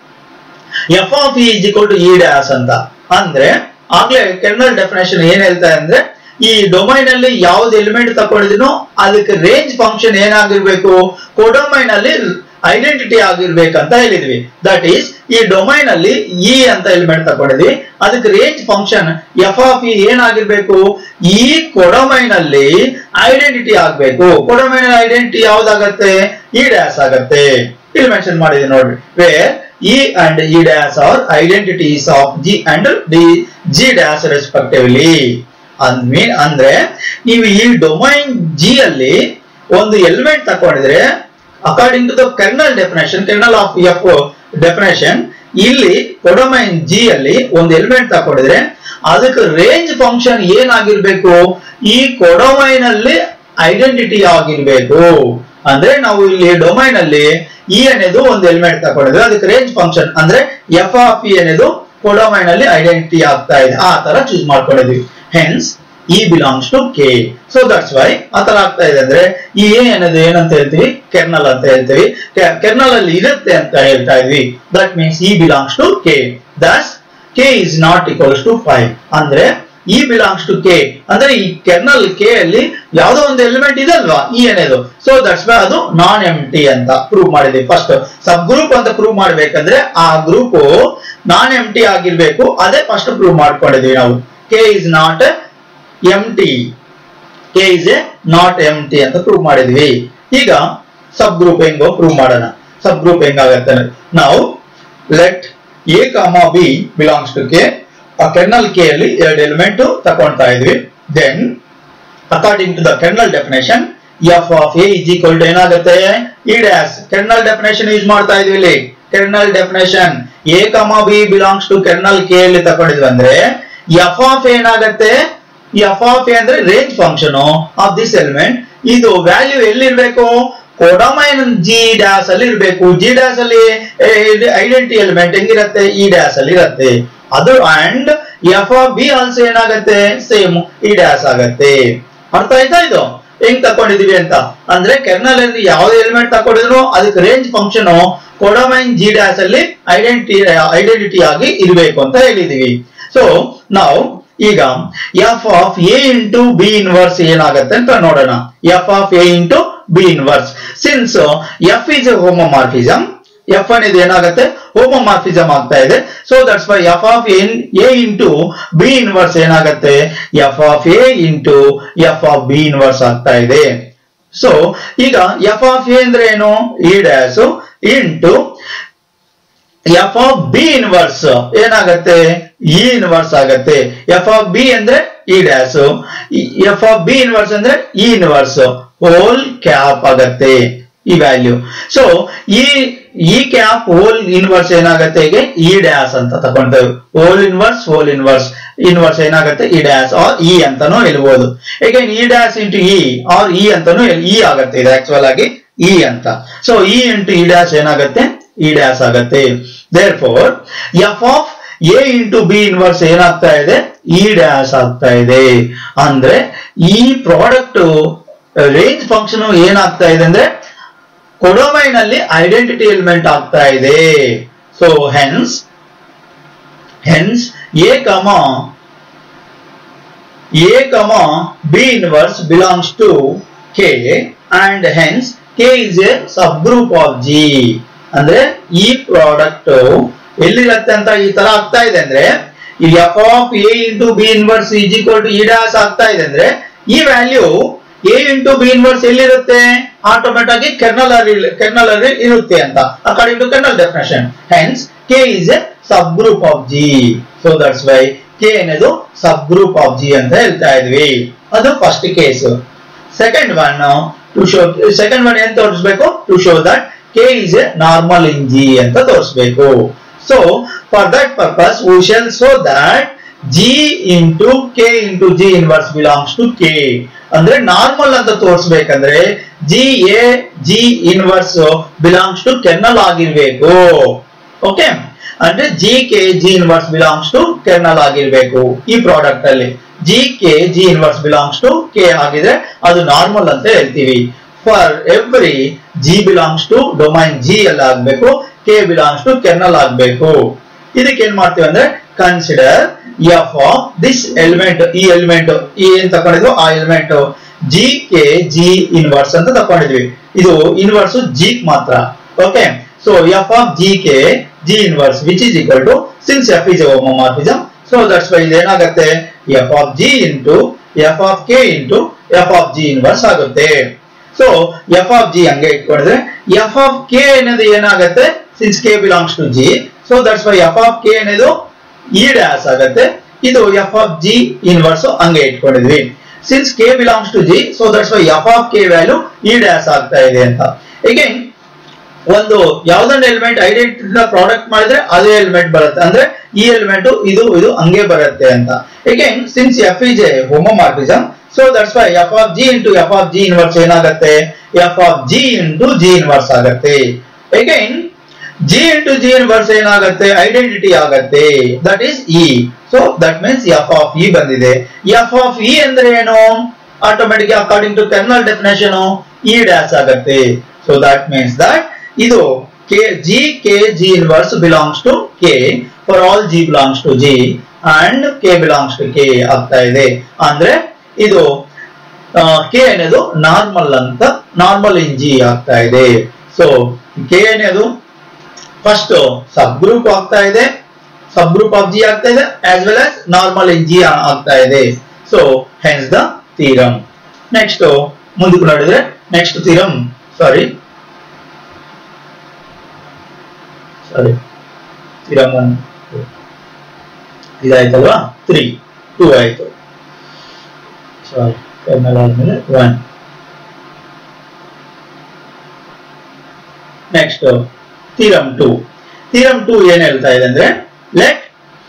F of E is equal to E dash ಅಂತ ಅಂದ್ರೆ ಆಗ್ಲೇ ಕೆರ್ನಲ್ ಡೆಫಿನೇಷನ್ ಏನ್ ಹೇಳ್ತಾ ಅಂದ್ರೆ ಈ ಡೊಮೈನ್ ಅಲ್ಲಿ ಯಾವ್ದು ಎಲಿಮೆಂಟ್ ತಕೊಂಡಿದೀನೋ ಅದಕ್ಕೆ ರೇಂಜ್ ಫಂಕ್ಷನ್ ಏನಾಗಿರ್ಬೇಕು ಕೊಡೊಮೈನ್ ಅಲ್ಲಿ ಐಡೆಂಟಿಟಿ ಆಗಿರ್ಬೇಕಂತ ಹೇಳಿದ್ವಿ ದಟ್ ಈಸ್ ಈ ಡೊಮೈನ್ ಅಲ್ಲಿ ಇ ಅಂತ ಎಲಿಮೆಂಟ್ ತಕೊಂಡಿದ್ವಿ ಅದಕ್ಕೆ range function F of E ಏನಾಗಿರ್ಬೇಕು ಈ ಕೊಡೊಮೈನ್ ಅಲ್ಲಿ ಐಡೆಂಟಿಟಿ ಆಗ್ಬೇಕು ಕೊಡೊಮೈನ್ ಐಡೆಂಟಿಟಿ ಯಾವ್ದಾಗತ್ತೆ ಇ ಡ್ಯಾಸ್ ಆಗತ್ತೆ ಇಲ್ಲಿ ಮೆನ್ಷನ್ ಮಾಡಿದೀನಿ ನೋಡ್ರಿ where E and E dash are identities of G and the G dash respectively mean ಅಂದ್ರೆ ನೀವು ಈ ಡೊಮೈನ್ ಜಿ ಅಲ್ಲಿ ಒಂದು ಎಲಿಮೆಂಟ್ ತಕೊಂಡಿದ್ರೆ according to the kernel definition kernel of F definition ಇಲ್ಲಿ ಕೊಡೊಮೈನ್ ಜಿ ಅಲ್ಲಿ ಒಂದು ಎಲಿಮೆಂಟ್ ತಕೊಂಡಿದ್ರೆ ಅದಕ್ಕೆ ರೇಂಜ್ ಫಂಕ್ಷನ್ ಏನಾಗಿರ್ಬೇಕು ಈ ಕೊಡೊಮೈನ್ ಅಲ್ಲಿ ಐಡೆಂಟಿಟಿ ಆಗಿರ್ಬೇಕು ಅಂದ್ರೆ ನಾವು ಇಲ್ಲಿ ಡೊಮೈನ್ ಅಲ್ಲಿ ಇ ಅನ್ನೋದು ಒಂದು ಎಲಿಮೆಂಟ್ ತಗೊಂಡಿದ್ರೆ ಅದಕ್ಕೆ ರೇಂಜ್ ಫಂಕ್ಷನ್ ಅಂದ್ರೆ ಎಫ್ ಆಫ್ ಇ ಅನ್ನೋದು ಕೊಡೊಮೈನ್ ಅಲ್ಲಿ ಐಡೆಂಟಿಟಿ ಆಗ್ತಾ ಇದೆ ಆ ತರ ಚೂಸ್ ಮಾಡ್ಕೊಂಡಿದ್ವಿ hence E belongs to K so that's why ಆತರ ಆಗ್ತಾ ಇದೆ ಅಂದ್ರೆ ಈ ಎ ಅನ್ನೋದು ಏನಂತ ಹೇಳ್ತೀವಿ ಕೆರ್ನಲ್ ಅಂತ ಹೇಳ್ತೀವಿ ಕೆರ್ನಲ್ ಅಲ್ಲಿ ಇರುತ್ತೆ ಅಂತ ಹೇಳ್ತಾ ಇದ್ವಿ that means E belongs to K thus K is not equals to five ಅಂದ್ರೆ ಇ ಬಿಲಾಂಗ್ಸ್ ಟು ಕೆ ಅಂದ್ರೆ ಈ ಕೆರ್ನಲ್ ಕೆ ಅಲ್ಲಿ ಯಾವ್ದೋ ಒಂದು ಎಲಿಮೆಂಟ್ ಇದೆ ಅಲ್ವಾ ಇ ಅನ್ನೋದು ಸೊ ದಟ್ಸ್ ವೈ ಅದು ನಾನ್ ಎಂ ಟಿ ಅಂತ ಪ್ರೂವ್ ಮಾಡಿದ್ವಿ ಫಸ್ಟ್ ಸಬ್ ಗ್ರೂಪ್ ಅಂತ ಪ್ರೂವ್ ಮಾಡ್ಬೇಕಂದ್ರೆ ಆ ಗ್ರೂಪ್ ನಾನ್ ಎಂ ಟಿ ಆಗಿರ್ಬೇಕು ಅದೇ ಫಸ್ಟ್ ಪ್ರೂವ್ ಮಾಡ್ಕೊಂಡಿದ್ವಿ ನಾವು K is not empty K is a not empty ಅಂತ ಪ್ರೂವ್ ಮಾಡಿದ್ವಿ ಈಗ ಸಬ್ ಗ್ರೂಪ್ ಹೆಂಗೋ ಪ್ರೂವ್ ಮಾಡೋಣ ಸಬ್ ಗ್ರೂಪ್ ಹೆಂಗಾಗತ್ತೆ ನಾವು let A comma B belongs to K ಆ ಕೆರ್ನಲ್ ಕೆ ಅಲ್ಲಿ ಎರಡು ಎಲಿಮೆಂಟ್ ತಗೊಳ್ತಾ ಇದ್ವಿ then according to the kernel definition F of A is equal to ಏನಾಗುತ್ತೆ E dash kernel definition use ಮಾಡ್ತಾ ಇದೀವಿ ಇಲ್ಲಿ kernel definition A comma B belongs to kernel K ಅಲ್ಲಿ ತಗೊಂಡಿದ್ವಿ ಅಂದ್ರೆ ಎಫ್ ಆಫ್ ಏನಾಗತ್ತೆ ಎಫ್ ಆಫ್ ಎ ಅಂದ್ರೆ range function of this element ಇದು ವ್ಯಾಲ್ಯೂ ಎಲ್ಲಿರ್ಬೇಕು ಕೊಡಮೈನ್ ಜಿ ಡ್ಯಾಸ್ ಅಲ್ಲಿ ಇರ್ಬೇಕು ಜಿ ಡ್ಯಾಸ್ ಅಲ್ಲಿ ಐಡೆಂಟಿ ಎಲಿಮೆಂಟ್ ಹೆಂಗಿರತ್ತೆ ಇ ಡ್ಯಾಸ್ ಅಲ್ಲಿ ಇರತ್ತೆ ಅದು and F of B also ಏನಾಗತ್ತೆ ಸೇಮ್ ಇ ಡ್ಯಾಸ್ ಆಗತ್ತೆ ಅರ್ಥ ಆಯ್ತಾ ಇದು ಹೆಂಗ್ ತಕೊಂಡಿದೀವಿ ಅಂತ ಅಂದ್ರೆ ಕೆರ್ನಲ್ ಅಲ್ಲಿ ಯಾವ್ದು ಎಲಿಮೆಂಟ್ ತಕೊಂಡಿದ್ರು ಅದಕ್ಕೆ range function codomain G dash ಅಲ್ಲಿ ಐಡೆಂಟಿ ಐಡೆಂಟಿಟಿ ಆಗಿ ಇರಬೇಕು ಅಂತ ಹೇಳಿದೀವಿ ಸೊ ನಾವು ಈಗ F of A into B inverse ಏನಾಗತ್ತೆ ಅಂತ ನೋಡೋಣ F of A into B inverse since F is a homomorphism F అనేది ಏನಾಗುತ್ತೆ ಹೋಮೋಮಾರ್ಫಿಸಮ್ ಆಗ್ತಾ ಇದೆ so that's why F of an A into B inverse ಏನಾಗುತ್ತೆ F of A into F of B inverse ಆಗ್ತಾ ಇದೆ so ಈಗ F of A ಅಂದ್ರೆ ಏನು E dash into F of B inverse ಏನಾಗತ್ತೆ ಇ ಇನ್ವರ್ಸ್ ಆಗತ್ತೆ f of B ಅಂದ್ರೆ E dash F of B inverse ಅಂದ್ರೆ ಇ ಇನ್ವರ್ಸ್ ಹೋಲ್ ಕ್ಯಾಪ್ ಆಗತ್ತೆ ಈ ವ್ಯಾಲ್ಯೂ ಸೊ ಈ ಈ ಕ್ಯಾಪ್ ಹೋಲ್ ಇನ್ವರ್ಸ್ ಏನಾಗತ್ತೆ ಈಗ ಇ ಡ್ಯಾಸ್ ಅಂತ ತಗೊಂತೇವೆ whole inverse whole inverse inverse ಏನಾಗುತ್ತೆ ಇ ಡ್ಯಾಸ್ ಆರ್ ಇ ಅಂತಾನು ಹೇಳ್ಬೋದು ಈಗ E dash into E or E ಅಂತಾನು ಇ ಆಗತ್ತೆ ಇದು ಆಕ್ಚುಯಲ್ ಆಗಿ ಇ ಅಂತ so E into E dash ಏನಾಗತ್ತೆ ಇ ಡ್ಯಾಸ್ ಆಗತ್ತೆ therefore F of A into B inverse ಏನಾಗ್ತಾ ಇದೆ ಇ ಡ್ಯಾಸ್ ಆಗ್ತಾ ಇದೆ ಅಂದ್ರೆ ಈ ಪ್ರಾಡಕ್ಟ್ ರೇಂಜ್ ಫಂಕ್ಷನ್ ಏನಾಗ್ತಾ ಇದೆ ಅಂದ್ರೆ ಕೊಡೊಮೈನ್ ಅಲ್ಲಿ ಐಡೆಂಟಿಟಿ ಎಲಿಮೆಂಟ್ ಆಗ್ತಾ ಇದೆ so hence hence A comma A comma B inverse belongs to K and hence K is a subgroup of G ಅಂದ್ರೆ ಈ ಪ್ರಾಡಕ್ಟ್ ಎಲ್ಲಿರತ್ತೆ ಅಂತ ಈ ತರ ಆಗ್ತಾ ಇದೆ ಅಂದ್ರೆ ಈ F of A into B inverse is equal to E dash ಆಗ್ತಾ ಇದೆ ಅಂದ್ರೆ ಈ value A into B inverse ಎಲ್ಲಿರುತ್ತೆ ಆಟೋಮೆಟಿಕ್ ಆಗಿ ಕೆರ್ನಲ್ ಅಲ್ಲಿ ಕೆರ್ನಲ್ ಅಲ್ಲಿ ಇರುತ್ತೆ ಅಂತ according to kernel definition hence K is a subgroup of G so that's why K ಅನ್ನೋದು ಸಬ್ ಗ್ರೂಪ್ ಆಫ್ ಜಿ ಅಂತ ಹೇಳ್ತಾ ಇದ್ವಿ ಅದು first case second one to show second one ಏನ್ ತೋರಿಸ್ಬೇಕು to show that K is a normal in G ಅಂತ ತೋರಿಸ್ಬೇಕು so for that purpose we shall show that G into K into G inverse belongs to K ಅಂದ್ರೆ normal ಅಂತ ತೋರಿಸ್ಬೇಕಂದ್ರೆ G A G inverse belongs to kernel ಆಗಿರ್ಬೇಕು okay ಅಂದ್ರೆ G K G inverse belongs to kernel ಆಗಿರ್ಬೇಕು ಈ product ಅಲ್ಲಿ G K G inverse belongs to K ಆಗಿದೆ ಅದು ನಾರ್ಮಲ್ ಅಂತ ಹೇಳ್ತೀವಿ for every G belongs to domain G ಎಲ್ಲ ಆಗ್ಬೇಕು ಕೆ ಬಿಲಾಂಗ್ಸ್ ಟು ಕೆರ್ನಲ್ ಆಗ್ಬೇಕು ಇದಕ್ಕೆ ಏನ್ ಮಾಡ್ತೀವಿ ಅಂದ್ರೆ consider f of this element ಈ ಎಲಿಮೆಂಟ್ ಏನ್ ತಕೊಂಡಿದ್ವು ಆ element g K G inverse ಅಂತ ತಕೊಂಡಿದ್ವಿ ಇದು ಇನ್ವರ್ಸ್ ಜಿ ಮಾತ್ರ okay so f of g K G inverse which is equal to since F is homomorphism so that's why ಇದೇನಾಗುತ್ತೆ f of g into F of k into F of g inverse ಆಗುತ್ತೆ so f of g ಹಂಗೆ ಇಟ್ಕೊಂಡಿದ್ರೆ f of k ಅನ್ನೋದು ಏನಾಗುತ್ತೆ since k belongs to g so that's why F of k ಅನ್ನೋದು e dash ಆಗತ್ತೆ ಇದು F of g inverse ಹಂಗೆ ಇಟ್ಕೊಂಡಿದ್ವಿ since k belongs to g so that's why F of k value e dash ಆಗ್ತಾ ಇದೆ ಅಂತ again ಒಂದು ಯಾವ್ದೊಂದು element identity product ಮಾಡಿದ್ರೆ ಅದೇ ಎಲಿಮೆಂಟ್ ಬರುತ್ತೆ ಅಂದ್ರೆ ಈ ಎಲಿಮೆಂಟ್ ಇದು ಇದು ಹಂಗೆ ಬರುತ್ತೆ ಅಂತ again since F is a homomorphism so that's why F of g into F of g inverse ಏನಾಗುತ್ತೆ F of g into G inverse ಆಗತ್ತೆ again g into G inverse ಏನಾಗುತ್ತೆ ಐಡೆಂಟಿಟಿ ಆಗತ್ತೆ that is e so that means F of e ಬಂದಿದೆ F of e ಅಂದ್ರೆ ಏನು automatic according to kernel definition e dash ಆಗತ್ತೆ so that means that ಇದು k g K G inverse belongs to k for all g belongs to g and k belongs to k ಆಗ್ತಾ ಇದೆ ಅಂದ್ರೆ ಇದು K ಅನ್ನೋದು normal ಅಂತ normal in g ಆಗ್ತಾ ಇದೆ ಸೊ ಕೆ ಅನ್ನೋದು ಫಸ್ಟ್ ಸಬ್ ಗ್ರೂಪ್ ಆಗ್ತಾ ಇದೆ ಸಬ್ ಗ್ರೂಪ್ ಆಫ್ ಜಿ ಆಗ್ತಾ ಇದೆ as well as normal in g ಆಗ್ತಾ ಇದೆ so hence the theorem next ಮುಂದಕ್ಕೆ ನೋಡಿದ್ರೆ next theorem sorry sorry theorem one ಇದಾಯ್ತಲ್ವಾ ತ್ರೀ ಟೂ ಆಯ್ತು ಸಾರಿ ಕರ್ನಲ್ ಆದ್ಮೇಲೆ one next theorem two theorem two ಏನ್ ಹೇಳ್ತಾ ಇದೆ ಅಂದ್ರೆ let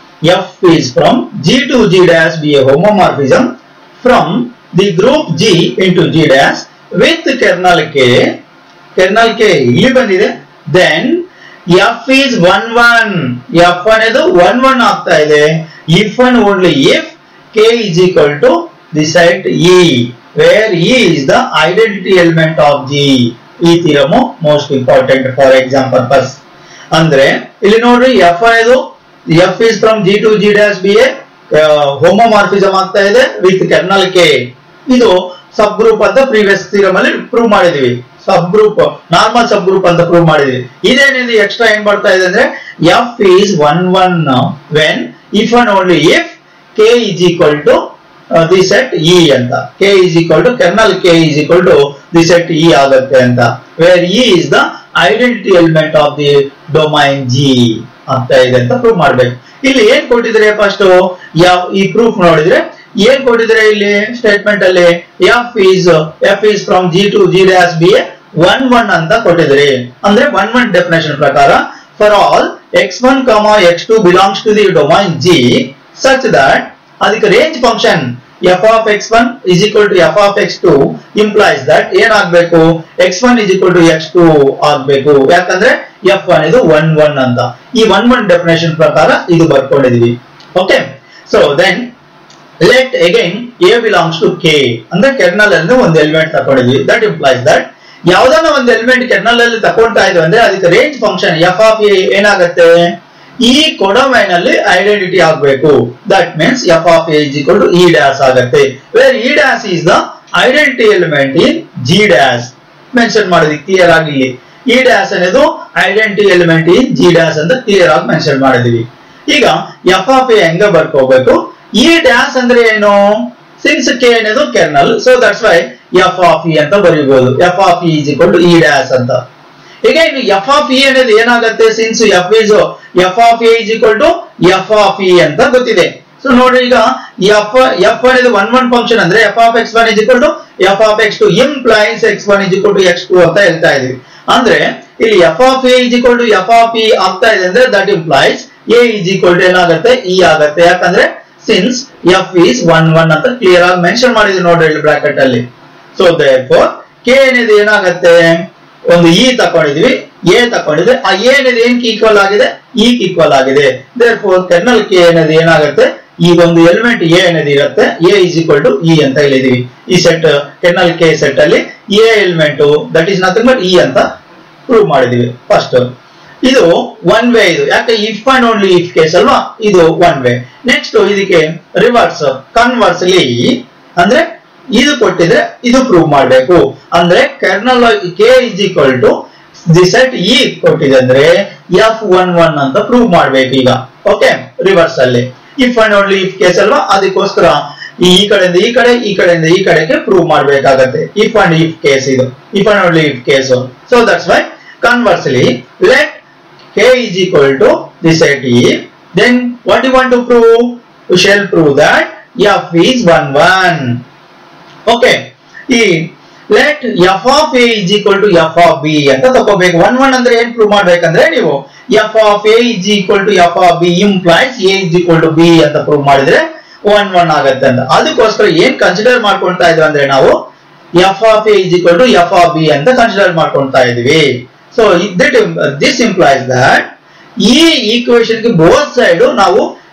F is from G to G dash be a homomorphism from the group G into G dash with kernel k kernel k ಇಲ್ಲಿ ಬಂದಿದೆ then f is one one f అనేది one one ಆಗ್ತಾ ಇದೆ if and only if k is equal to the set e where e is the identity element of g ಈ theorem most important for exam purpose ಅಂದ್ರೆ ಇಲ್ಲಿ ನೋಡ್ರಿ f అనేది f is from G to G dash be a homomorphism ಆಗ್ತಾ ಇದೆ with kernel k ಇದು ಸಬ್ subgroup ಅಂತ previous theorem ಅಲ್ಲಿ ಪ್ರೂವ್ ಮಾಡಿದೀವಿ subgroup normal subgroup ಅಂತ ಪ್ರೂವ್ ಮಾಡಿದೀವಿ ಇದೇನಿದೆ ಎಕ್ಸ್ಟ್ರಾ ಏನ್ ಮಾಡ್ತಾ ಇದೆ ಅಂದ್ರೆ f is one one when if and only if k is equal to the set e ಅಂತ k is equal to kernel k is equal to the set e ಆಗುತ್ತೆ ಅಂತ where e is the identity element of the domain g ಆಗ್ತಾ ಇದೆ ಅಂತ prove ಮಾಡ್ಬೇಕು ಇಲ್ಲಿ ಏನ್ ಕೊಟ್ಟಿದ್ರೆ ಫಸ್ಟ್ ಯಾವ ಈ ಪ್ರೂಫ್ ನೋಡಿದ್ರೆ ಏನ್ ಕೊಟ್ಟಿದ್ರೆ ಇಲ್ಲಿ ಸ್ಟೇಟ್ಮೆಂಟ್ ಅಲ್ಲಿ f is f is from G to G dash be one one ಅಂತ ಕೊಟ್ಟಿದ್ರಿ ಅಂದ್ರೆ ಒನ್ ಒನ್ ಡೆಫಿನೇಷನ್ ಪ್ರಕಾರ for all x one comma x two belongs to the domain g such that ಅದಕ್ಕೆ range function F of x one is equal to F of x two implies that ಏನಾಗ್ಬೇಕು x one is equal to x two ಆಗ್ಬೇಕು ಯಾಕಂದ್ರೆ f one ಇದು one one ಅಂತ ಈ one one definition ಪ್ರಕಾರ ಇದು ಬರ್ಕೊಂಡಿದೀವಿ okay so then let again a belongs to K ಅಂದ್ರೆ ಕೆರ್ನಲ್ ಅಲ್ಲಿ ಒಂದು ಎಲಿಮೆಂಟ್ ತಗೊಂಡಿದ್ವಿ ದಟ್ ಇಂಪ್ಲೈಸ್ ದಟ್ ಯಾವ್ದನ್ನ ಒಂದು ಎಲಿಮೆಂಟ್ ಕೆರ್ನಲ್ ಅಲ್ಲಿ ತಗೊಳ್ತಾ ಇದ್ವಿ ಅಂದ್ರೆ ಅದಕ್ಕೆ range function F of a ಏನಾಗುತ್ತೆ ಈ ಕೊಡೊಮೈನ್ ಅಲ್ಲಿ ಐಡೆಂಟಿಟಿ ಆಗ್ಬೇಕು that means F of a equal to E dash ಆಗುತ್ತೆ where e dash is the identity element in g dash mention ಮಾಡಿದ್ವಿ ಕ್ಲಿಯರ್ ಆಗಿ ಇಲ್ಲಿ ಇ ಡ್ಯಾಸ್ ಅನ್ನೋದು identity element in g dash ಅಂತ ಕ್ಲಿಯರ್ ಆಗಿ ಮೆನ್ಷನ್ ಮಾಡಿದೀವಿ ಈಗ ಎಫ್ ಆಫ್ ಎ ಹೆಂಗ ಬರ್ಕೋಬೇಕು ಈ ಡ್ಯಾಸ್ ಅಂದ್ರೆ ಏನು ಸಿನ್ಸ್ ಕೆ ಅನ್ನೋದು kernel so that's why F of e ಅಂತ ಬರೀಬಹುದು f of E is equal to E dash ಅಂತ ಈಗ ಇನ್ನು ಎಫ್ ಆಫ್ ಇ అనేది ಏನಾಗುತ್ತೆ since F is f of A is equal to F of e ಅಂತ ಗೊತ್ತಿದೆ ಸೊ ನೋಡ್ರಿ ಈಗ ಎಫ್ ಎಫ್ అనేది ಒನ್ ಒನ್ ಫಂಕ್ಷನ್ ಅಂದ್ರೆ F of x one is equal to F of x two implies x one is equal to x two ಅಂತ ಹೇಳ್ತಾ ಇದೀವಿ ಅಂದ್ರೆ ಇಲ್ಲಿ F of A is equal to F of e ಆಗ್ತಾ ಇದೆ ಅಂದ್ರೆ that implies A is equal to ಏನಾಗುತ್ತೆ e ಆಗುತ್ತೆ ಯಾಕಂದ್ರೆ since f is one one ಅಂತ ಕ್ಲಿಯರ್ ಆಗಿ ಮೆನ್ಷನ್ ಮಾಡಿದ್ವಿ ನೋಡ್ರಿ ಇಲ್ಲಿ ಬ್ರಾಕೆಟ್ ಅಲ್ಲಿ ಸೊ ದೇರ್ಫೋರ್ ಕೆ ಏನಿದೆ ಏನಾಗತ್ತೆ ಒಂದು ಇ ತಕೊಂಡಿದ್ವಿ ಎ ತಕೊಂಡಿದ್ರೆ ಆ ಎ ಏನಿದೆ ಏನ್ ಈಕ್ವಲ್ ಆಗಿದೆ ಇ ಈಕ್ವಲ್ ಆಗಿದೆ ದೇರ್ ಫೋರ್ ಕೆರ್ನಲ್ ಕೆ ಏನಿದೆ ಏನಾಗುತ್ತೆ ಈ ಒಂದು ಎಲಿಮೆಂಟ್ ಎ ಏನಿದೆ ಇರುತ್ತೆ a is equal to E ಅಂತ ಹೇಳಿದೀವಿ ಈ ಸೆಟ್ ಕೆರ್ನಲ್ ಕೆ ಸೆಟ್ ಅಲ್ಲಿ a element that is nothing but e ಅಂತ ಪ್ರೂವ್ ಮಾಡಿದೀವಿ ಫಸ್ಟ್ ಇದು ಒನ್ ವೇ ಇದು ಯಾಕೆ if and only if case ಅಲ್ವಾ ಇದು ಒನ್ ವೇ ನೆಕ್ಸ್ಟ್ ಇದಕ್ಕೆ ರಿವರ್ಸ್ ಕನ್ವರ್ಸ್ಲಿ ಅಂದ್ರೆ ಇದು ಕೊಟ್ಟಿದ್ರೆ ಇದು ಪ್ರೂವ್ ಮಾಡಬೇಕು ಅಂದ್ರೆ kernel K is equal to the set e ಕೊಟ್ಟಿದೆ ಅಂದ್ರೆ ಎಫ್ ಒನ್ ಒನ್ ಅಂತ ಪ್ರೂವ್ ಮಾಡ್ಬೇಕು ಈಗ ಓಕೆ ರಿವರ್ಸ್ ಅಲ್ಲಿ if and only if case ಅಲ್ವಾ ಅದಕ್ಕೋಸ್ಕರ ಈ ಕಡೆಯಿಂದ ಈ ಕಡೆ ಈ ಕಡೆಯಿಂದ ಈ ಕಡೆಗೆ ಪ್ರೂವ್ ಮಾಡ್ಬೇಕಾಗತ್ತೆ ಇಫ್ ಅಂಡ್ ಇಫ್ ಕೇಸ್ ಇದು if and only if case so that's why conversely let k is equal to the set E, then what you want to prove? We shall prove that f is 1 1. Okay. ಈ let f of A is equal to F of b ಅಂತ ತಗೋಬೇಕು one one ಅಂದ್ರೆ ಏನ್ prove ಮಾಡ್ಬೇಕಂದ್ರೆ ನೀವು f of A is equal to F of B implies A is equal to b ಅಂತ prove ಮಾಡಿದ್ರೆ one one ಆಗತ್ತೆ ಅಂತ ಅದಕ್ಕೋಸ್ಕರ ಏನ್ ಕನ್ಸಿಡರ್ ಮಾಡ್ಕೊಳ್ತಾ ಇದ್ವಿ ಅಂದ್ರೆ ನಾವು f of A is equal to F of b ಅಂತ ಕನ್ಸಿಡರ್ ಮಾಡ್ಕೊಳ್ತಾ ಇದೀವಿ ಸೊ ದಿಸ್ ಇಂಪ್ಲೈಸ್ ದಟ್ ಈ ಈಕ್ವೇಶನ್ ಗೆ ಬೋತ್ ಸೈಡ್ ನಾವು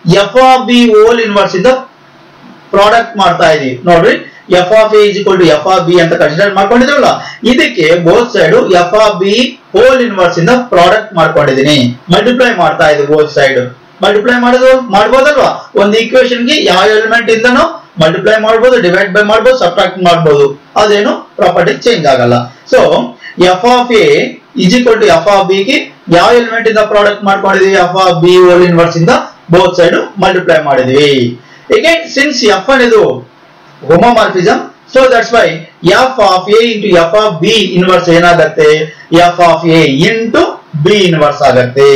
f of b whole inverse ಇಂದ ಪ್ರಾಡಕ್ಟ್ ಮಾಡ್ತಾ ಇದೀವಿ ನೋಡ್ರಿ f of A is equal to F of b ಅಂತ ಕನ್ಸಿಡರ್ ಮಾಡ್ಕೊಂಡಿದ್ರಲ್ಲ ಇದಕ್ಕೆ both side f of b whole inverse ಇಂದ ಪ್ರಾಡಕ್ಟ್ ಮಾಡ್ಕೊಂಡಿದೀನಿ ಮಲ್ಟಿಪ್ಲೈ ಮಾಡ್ತಾ ಇದೆ ಬೋತ್ ಸೈಡ್ ಮಲ್ಟಿಪ್ಲೈ ಮಾಡೋದು ಮಾಡ್ಬೋದಲ್ವಾ ಒಂದು ಈಕ್ವೇಶನ್ ಗೆ ಯಾವ ಎಲಿಮೆಂಟ್ ಇಂದನೂ ಮಲ್ಟಿಪ್ಲೈ ಮಾಡ್ಬೋದು ಡಿವೈಡ್ ಬೈ ಮಾಡ್ಬೋದು ಸಬ್ಟ್ರಾಕ್ಟ್ ಮಾಡ್ಬೋದು ಅದೇನು ಪ್ರಾಪರ್ಟಿ ಚೇಂಜ್ ಆಗಲ್ಲ so f of A is equal to F of b ಗೆ ಯಾವ ಎಲಿಮೆಂಟ್ ಇಂದ ಪ್ರಾಡಕ್ಟ್ ಮಾಡ್ಕೊಂಡಿದೀವಿ f of b whole inverse ಇಂದ ಬೋತ್ ಸೈಡ್ ಮಲ್ಟಿಪ್ಲೈ ಮಾಡಿದ್ವಿ again ಸಿನ್ಸ್ ಎಫ್ ಅನ್ನೋದು homomorphism so that's why F of A into F of B inverse ಏನಾಗತ್ತೆ F of A into B inverse ಆಗತ್ತೆ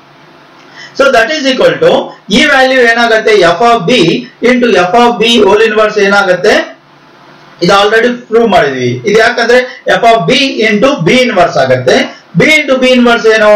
so that is equal to ಈ value ಏನಾಗತ್ತೆ F of b into F of b whole inverse ಏನಾಗತ್ತೆ ಇದು already prove ಮಾಡಿದ್ವಿ ಇದು ಯಾಕಂದ್ರೆ f of b into B inverse ಆಗತ್ತೆ ಬಿ ಇಂಟು ಬಿ ಇನ್ವರ್ಸ್ ಏನು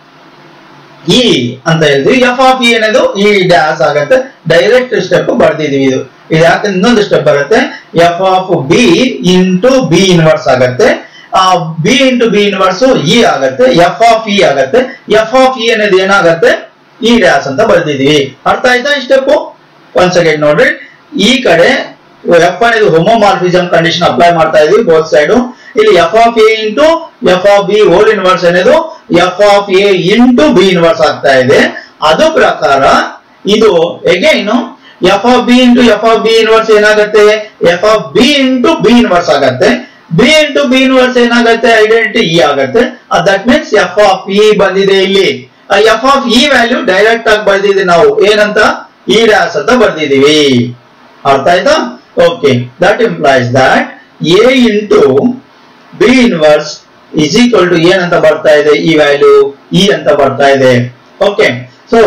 ಇ ಅಂತ ಹೇಳಿದ್ವಿ ಎಫ್ ಆಫ್ ಇ ಅನ್ನೋದು ಈ ಡ್ಯಾಸ್ ಆಗತ್ತೆ ಡೈರೆಕ್ಟ್ ಸ್ಟೆಪ್ ಬರ್ದಿದೀವಿ ಇದು ಇದು ಯಾಕೆ ಇನ್ನೊಂದು ಸ್ಟೆಪ್ ಬರುತ್ತೆ f of b into B inverse ಆಗತ್ತೆ ಆ b into B inverse e ಆಗತ್ತೆ ಎಫ್ ಆಫ್ ಇ ಆಗತ್ತೆ ಎಫ್ ಆಫ್ ಇ ಅನ್ನೋದು ಏನಾಗತ್ತೆ ಈ ಡ್ಯಾಸ್ ಅಂತ ಬರ್ದಿದೀವಿ ಅರ್ಥ ಆಯ್ತಾ ಈ ಸ್ಟೆಪ್ ಒಂದ್ ಸೆಕೆಂಡ್ ನೋಡ್ರಿ ಈ ಕಡೆ ಎಫ್ అనేది ಹೋಮೋಮಾರ್ಫಿಸಮ್ ಕಂಡೀಷನ್ ಅಪ್ಲೈ ಮಾಡ್ತಾ ಇದೀವಿ ಬೋತ್ ಸೈಡ್ ಇಲ್ಲಿ F of A into F of b whole inverse ಅನ್ನೋದು F of A into B inverse ಆಗ್ತಾ ಇದೆ ಅದು ಪ್ರಕಾರ ಇದು again f of b into F of B inverse ಏನಾಗುತ್ತೆ F of b into B inverse ಆಗತ್ತೆ b into B inverse ಏನಾಗುತ್ತೆ identity e ಆಗತ್ತೆ that means F of e ಬಂದಿದೆ ಇಲ್ಲಿ F of e value direct ಆಗಿ ಬರ್ದಿದೆ ನಾವು ಏನಂತ ಇ ಡ್ಯಾಸ್ ಅಂತ ಬರ್ದಿದೀವಿ ಅರ್ಥ ಆಯ್ತಾ okay that implies that a into B inverse is equal to ಏನಂತ ಬರ್ತಾ ಇದೆ ಈ ವ್ಯಾಲ್ಯೂ ಇ ಅಂತ ಬರ್ತಾ ಇದೆ okay so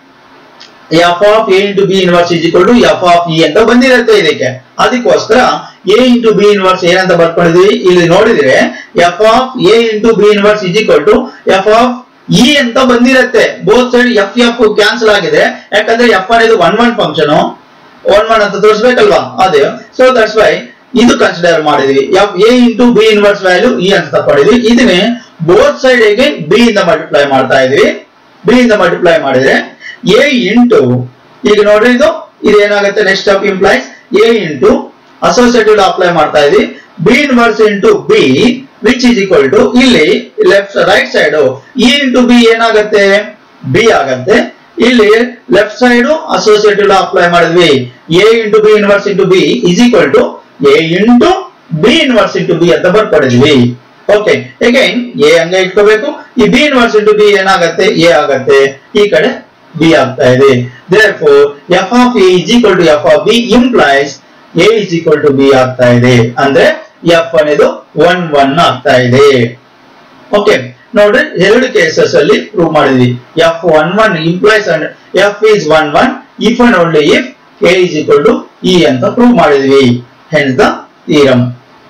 f of A into B inverse is equal to F of e ಅಂತ ಬಂದಿರುತ್ತೆ ಇದಕ್ಕೆ ಅದಕ್ಕೋಸ್ಕರ ಎ ಇಂಟು ಬಿ ಇನ್ವರ್ಸ್ ಏನಂತ ಬರ್ಕೊಂಡಿದೀವಿ ಇಲ್ಲಿ ನೋಡಿದ್ರೆ f of A into B inverse is equal to F of e ಅಂತ ಬಂದಿರತ್ತೆ both side f f cancel ಆಗಿದೆ ಯಾಕಂದ್ರೆ ಎಫ್ అనేది one one function one one ಅಂತ ತೋರಿಸ್ಬೇಕಲ್ವಾ ಅದೇ ಸೊ ದಟ್ಸ್ ವೈ ಇದು ಕನ್ಸಿಡರ್ ಮಾಡಿದ್ವಿ f a into B inverse value e ಅಂತ ತಕೊಂಡಿದ್ವಿ ಇದನ್ನೇ ಬೋತ್ ಸೈಡ್ ಗೆ ಬಿ ಇಂದ ಮಲ್ಟಿಪ್ಲೈ ಮಾಡ್ತಾ ಇದೀವಿ ಬಿ ಇಂದ ಮಲ್ಟಿಪ್ಲೈ ಮಾಡಿದ್ರೆ ಎ ಇಂಟು ಈಗ ನೋಡ್ರಿ ಇದು ಇದು ಏನಾಗುತ್ತೆ next step implies A into associative apply ಮಾಡ್ತಾ ಇದೀವಿ B inverse into B which is equal to ಇಲ್ಲಿ left right side E into B ಏನಾಗತ್ತೆ ಬಿ ಆಗತ್ತೆ ಇಲ್ಲಿ ಲೆಫ್ಟ್ ಸೈಡ್ ಅಸೋಸಿಯೇಟಿವ್ ಅಪ್ಲೈ ಮಾಡಿದ್ವಿ A into B inverse into B is equal to A into B inverse into B ಅಂತ ಬರ್ಕೊಂಡಿದ್ವಿ okay again A ಹಂಗೆ ಇಟ್ಕೋಬೇಕು ಈ ಬಿ ಇನ್ವರ್ಸ್ ಇಂಟು ಬಿ ಏನಾಗತ್ತೆ ಎ ಆಗತ್ತೆ ಈ ಕಡೆ ಬಿ ಆಗ್ತಾ ಇದೆ therefore F of A is equal to F of B implies A is equal to B ಆಗ್ತಾ ಇದೆ ಅಂದ್ರೆ ಎಫ್ అనేది ಒನ್ ಒನ್ ಆಗ್ತಾ ಇದೆ ಓಕೆ ನೋಡ್ರಿ ಎರಡು ಕೇಸಸ್ ಅಲ್ಲಿ ಪ್ರೂವ್ ಮಾಡಿದ್ವಿ F one one implies and F is one one if and only if A is equal to E ಅಂತ ಪ್ರೂವ್ ಮಾಡಿದ್ವಿ ಹೆನ್ಸ್ ದ ಥಿಯರಮ್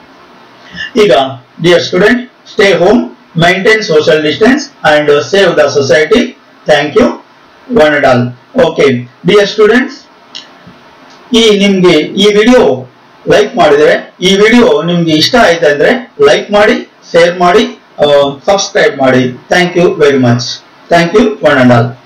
ಈಗ dear student stay home maintain social distance and save the society thank you one and all okay dear students ಈ ನಿಮ್ಗೆ ಈ video like ಮಾಡಿದ್ರೆ ಈ video ನಿಮ್ಗೆ ಇಷ್ಟ ಆಯ್ತು ಅಂದ್ರೆ ಲೈಕ್ ಮಾಡಿ ಶೇರ್ ಮಾಡಿ ಸಬ್ಸ್ಕ್ರೈಬ್ ಮಾಡಿ thank you very much thank you one and all